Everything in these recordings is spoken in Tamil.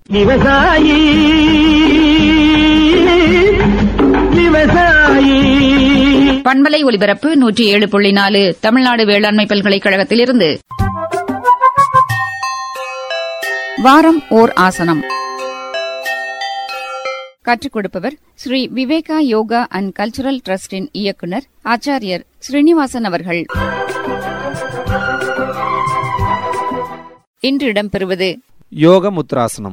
விவசாயி விவசாயி பண்பலை ஒலிபரப்பு நூற்றி ஏழு புள்ளி நாலு தமிழ்நாடு வேளாண்மை பல்கலைக்கழகத்திலிருந்து வாரம் ஓர் ஆசனம் கற்றுக் கொடுப்பவர் ஸ்ரீ விவேகா யோகா அண்ட் கல்ச்சுரல் டிரஸ்டின் இயக்குனர் ஆச்சாரியர் ஸ்ரீனிவாசன் அவர்கள் இன்று இடம்பெறுவது யோக முத்ராசனம்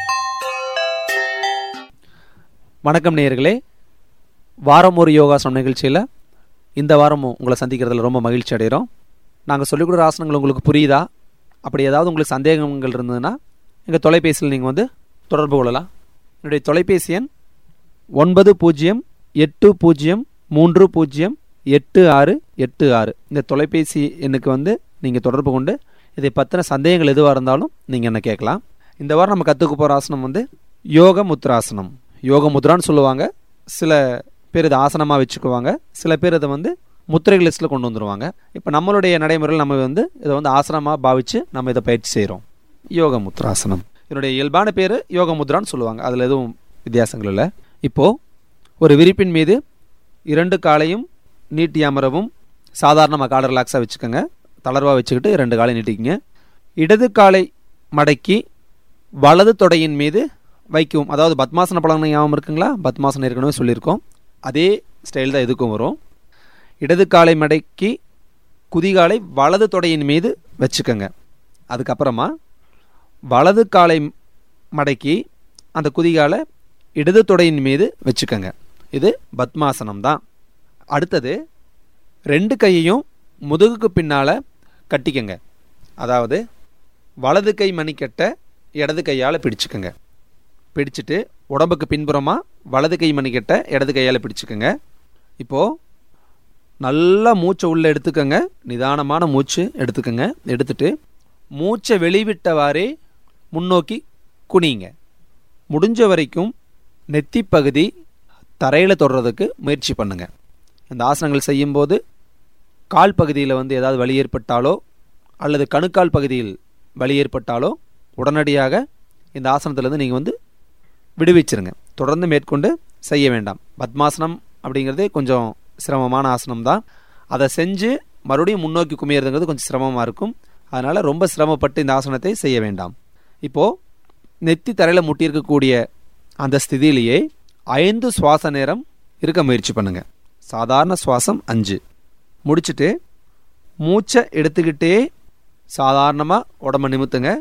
வணக்கம் நேயர்களே வாரம் ஒரு யோகாசனம் நிகழ்ச்சியில் இந்த வாரமும் உங்களை சந்திக்கிறதுல ரொம்ப மகிழ்ச்சி அடைகிறோம் நாங்கள் சொல்லிக் கொடுக்குற ஆசனங்கள் உங்களுக்கு புரியுதா அப்படி ஏதாவது உங்களுக்கு சந்தேகங்கள் இருந்ததுன்னா எங்கள் தொலைபேசியில் நீங்கள் வந்து தொடர்பு கொள்ளலாம் என்னுடைய தொலைபேசி எண் ஒன்பது பூஜ்ஜியம் எட்டு பூஜ்ஜியம் மூன்று பூஜ்ஜியம் எட்டு ஆறு எட்டு ஆறு இந்த தொலைபேசி எண்ணுக்கு வந்து நீங்கள் தொடர்பு கொண்டு இதை பற்றின சந்தேகங்கள் எதுவாக இருந்தாலும் நீங்கள் என்ன கேட்கலாம் இந்த வாரம் நம்ம கற்றுக்க போகிற ஆசனம் வந்து யோக முத்ராசனம் யோக முத்ரான்னு சொல்லுவாங்க சில பேர் இதை ஆசனமாக வச்சுக்குவாங்க சில பேர் இதை வந்து முத்திரைகள் லிஸ்ட்டில் கொண்டு வந்துருவாங்க இப்போ நம்மளுடைய நடைமுறையில் நம்ம வந்து இதை வந்து ஆசனமாக பாவித்து நம்ம இதை பயிற்சி செய்கிறோம் யோக முத்ராசனம் என்னுடைய இயல்பான பேர் யோக முத்ரான்னு சொல்லுவாங்க அதில் எதுவும் வித்தியாசங்கள் இல்லை இப்போது ஒரு விரிப்பின் மீது இரண்டு காலையும் நீட்டி அமரவும் சாதாரணமாக காலை ரிலாக்ஸாக வச்சுக்கோங்க தளர்வாக வச்சுக்கிட்டு ரெண்டு காலை நீட்டிக்கிங்க இடது காலை மடக்கி வலது தொடையின் மீது வைக்கவும் அதாவது பத்மாசன பழக்கம் ஞாபகம் இருக்குங்களா பத்மாசனம் ஏற்கனவே சொல்லியிருக்கோம் அதே ஸ்டைல் தான் இதுக்கும் வரும் இடது காலை மடக்கி குதிகாலை வலது தொடையின் மீது வச்சுக்கோங்க அதுக்கப்புறமா வலது காலை மடக்கி அந்த குதிகாலை இடது தொடையின் மீது வச்சுக்கோங்க இது பத்மாசனம் தான் அடுத்தது ரெண்டு கையையும் முதுகுக்கு பின்னால் கட்டிக்கங்க அதாவது வலது கை மணிக்கட்டை இடது கையால் பிடிச்சுக்கோங்க பிடிச்சிட்டு உடம்புக்கு பின்புறமாக வலது கை மணிக்கட்டை இடது கையால் பிடிச்சுக்கோங்க இப்போது நல்லா மூச்சை உள்ளே எடுத்துக்கோங்க நிதானமான மூச்சு எடுத்துக்கோங்க எடுத்துட்டு மூச்சை வெளிவிட்டவாறே முன்னோக்கி குனிங்க முடிஞ்ச வரைக்கும் நெத்தி பகுதி தரையில் தொடுறதுக்கு முயற்சி பண்ணுங்க இந்த ஆசனங்கள் செய்யும்போது கால் பகுதியில் வந்து ஏதாவது வலி ஏற்பட்டாலோ அல்லது கணுக்கால் பகுதியில் வலி ஏற்பட்டாலோ உடனடியாக இந்த ஆசனத்திலேருந்து நீங்கள் வந்து விடுவிச்சிருங்க தொடர்ந்து மேற்கொண்டு செய்ய வேண்டாம் பத்மாசனம் அப்படிங்கிறது கொஞ்சம் சிரமமான ஆசனம் தான் அதை செஞ்சு மறுபடியும் முன்னோக்கி குமியறதுங்கிறது கொஞ்சம் சிரமமாக இருக்கும் அதனால் ரொம்ப சிரமப்பட்டு இந்த ஆசனத்தை செய்ய வேண்டாம் இப்போது நெத்தி தரையில் முட்டியிருக்கக்கூடிய அந்த ஸ்திதியிலேயே ஐந்து சுவாச நேரம் இருக்க முயற்சி பண்ணுங்க சாதாரண சுவாசம் அஞ்சு முடிச்சுட்டு மூச்சை எடுத்துக்கிட்டே சாதாரணமாக உடம்ப நிமித்துங்க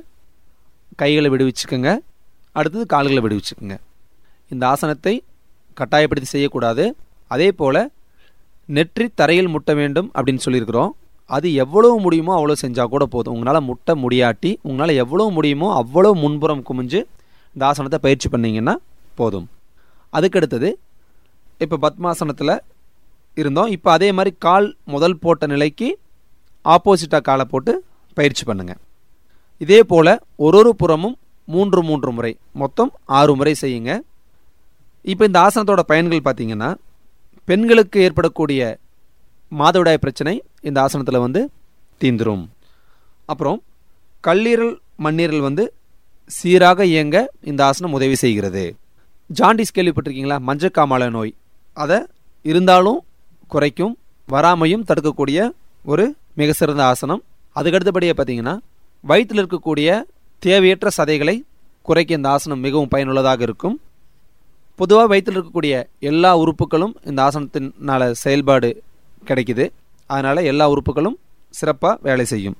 கைகளை விடுவிச்சுக்கோங்க அடுத்தது கால்களை விடுவிச்சுக்குங்க இந்த ஆசனத்தை கட்டாயப்படுத்தி செய்யக்கூடாது அதே போல் நெற்றி தரையில் முட்ட வேண்டும் அப்படின்னு சொல்லியிருக்கிறோம் அது எவ்வளவு முடியுமோ அவ்வளோ செஞ்சால் கூட போதும் உங்களால் முட்ட முடியாட்டி உங்களால் எவ்வளோ முடியுமோ அவ்வளோ முன்புறம் குமிஞ்சு இந்த ஆசனத்தை பயிற்சி பண்ணீங்கன்னா போதும் அதுக்கடுத்தது இப்போ பத்மாசனத்தில் இருந்தோம் இப்போ அதே மாதிரி கால் முதல் போட்ட நிலைக்கு ஆப்போசிட்டாக காலை போட்டு பயிற்சி பண்ணுங்க இதே போல் ஒரு ஒரு புறமும் மூன்று மூன்று முறை மொத்தம் ஆறு முறை செய்யுங்க இப்போ இந்த ஆசனத்தோட பயன்கள் பார்த்தீங்கன்னா பெண்களுக்கு ஏற்படக்கூடிய மாதவிடாய் பிரச்சனை இந்த ஆசனத்தில் வந்து தீந்துரும் அப்புறம் கல்லீரல் மண்ணீரல் வந்து சீராக இயங்க இந்த ஆசனம் உதவி செய்கிறது ஜாண்டிஸ் கேள்விப்பட்டிருக்கீங்களா மஞ்சக்காமாலை நோய் அதை இருந்தாலும் குறைக்கும் வராமையும் தடுக்கக்கூடிய ஒரு மிக சிறந்த ஆசனம் அதுக்கடுத்தபடியாக பார்த்தீங்கன்னா வயிற்றில் இருக்கக்கூடிய தேவையற்ற சதைகளை குறைக்க இந்த ஆசனம் மிகவும் பயனுள்ளதாக இருக்கும் பொதுவாக வயிற்றில் இருக்கக்கூடிய எல்லா உறுப்புகளும் இந்த ஆசனத்தினால செயல்பாடு கிடைக்குது அதனால் எல்லா உறுப்புகளும் சிறப்பாக வேலை செய்யும்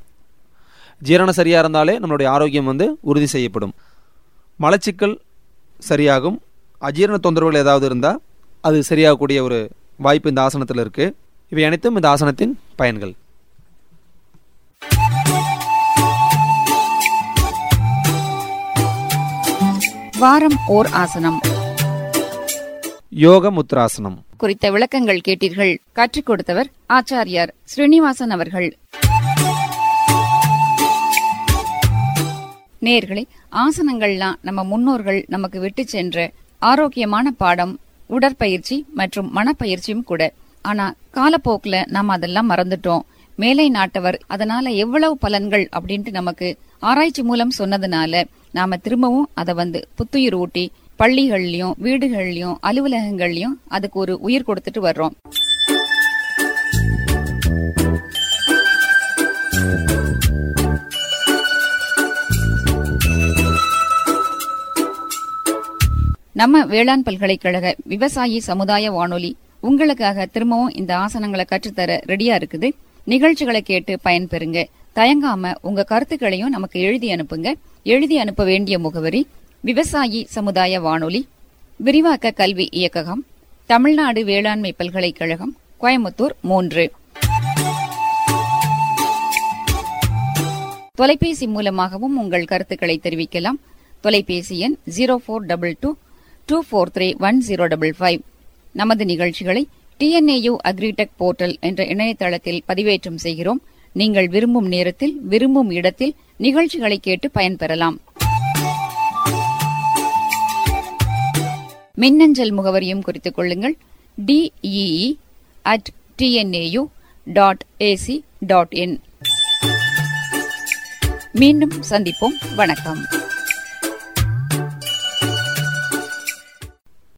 ஜீரணம் சரியாக இருந்தாலே நம்மளுடைய ஆரோக்கியம் வந்து உறுதி செய்யப்படும் மலச்சிக்கல் சரியாகும் அஜீரண தொந்தரவுகள் ஏதாவது இருந்தால் அது சரியாகக்கூடிய ஒரு வாய்ப்பு இந்த ஆசனத்தில் இருக்குது இவை அனைத்தும் இந்த ஆசனத்தின் பயன்கள் வாரம் ஓர் ஆசனம் யோக முத்ராசனம் குறித்த விளக்கங்கள் கேட்டீர்கள் கற்றுக் கொடுத்தவர் ஆச்சாரியார் ஸ்ரீனிவாசன் அவர்கள் நேர்களே ஆசனங்கள்லாம் நம்ம முன்னோர்கள் நமக்கு விட்டு சென்ற ஆரோக்கியமான பாடம் உடற்பயிற்சி மற்றும் மனப்பயிற்சியும் கூட ஆனா காலப்போக்குல நாம அதெல்லாம் மறந்துட்டோம் மேலை நாட்டவர் அதனால எவ்வளவு பலன்கள் அப்படின்ட்டு நமக்கு ஆராய்ச்சி மூலம் சொன்னதுனால நாம திரும்பவும் அதை வந்து புத்துயிர் ஊட்டி பள்ளிகள்லயும் வீடுகள்லயும் அலுவலகங்கள்லயும் அதுக்கு ஒரு உயிர் கொடுத்துட்டு வர்றோம் நம்ம வேளாண் பல்கலைக்கழக விவசாயி சமுதாய வானொலி உங்களுக்காக திரும்பவும் இந்த ஆசனங்களை கற்றுத்தர ரெடியா இருக்குது நிகழ்ச்சிகளை கேட்டு பயன்பெறுங்க தயங்காம உங்க கருத்துக்களையும் நமக்கு எழுதி அனுப்புங்க எழுதி அனுப்ப வேண்டிய முகவரி விவசாயி சமுதாய வானொலி விரிவாக்க கல்வி இயக்ககம் தமிழ்நாடு வேளாண்மை பல்கலைக்கழகம் கோயம்புத்தூர் மூன்று தொலைபேசி மூலமாகவும் உங்கள் கருத்துக்களை தெரிவிக்கலாம் தொலைபேசி எண் zero four double two two four three one zero double five நமது நிகழ்ச்சிகளை டிஎன்ஏயு அக்ரிடெக் போர்ட்டல் என்ற இணையதளத்தில் பதிவேற்றம் செய்கிறோம் நீங்கள் விரும்பும் நேரத்தில் விரும்பும் இடத்தில் நிகழ்ச்சிகளை கேட்டு பயன்பெறலாம் மின்னஞ்சல் முகவரியும் குறித்துக் கொள்ளுங்கள் DEE at TNAU dot AC dot in மீண்டும் சந்திப்போம் வணக்கம்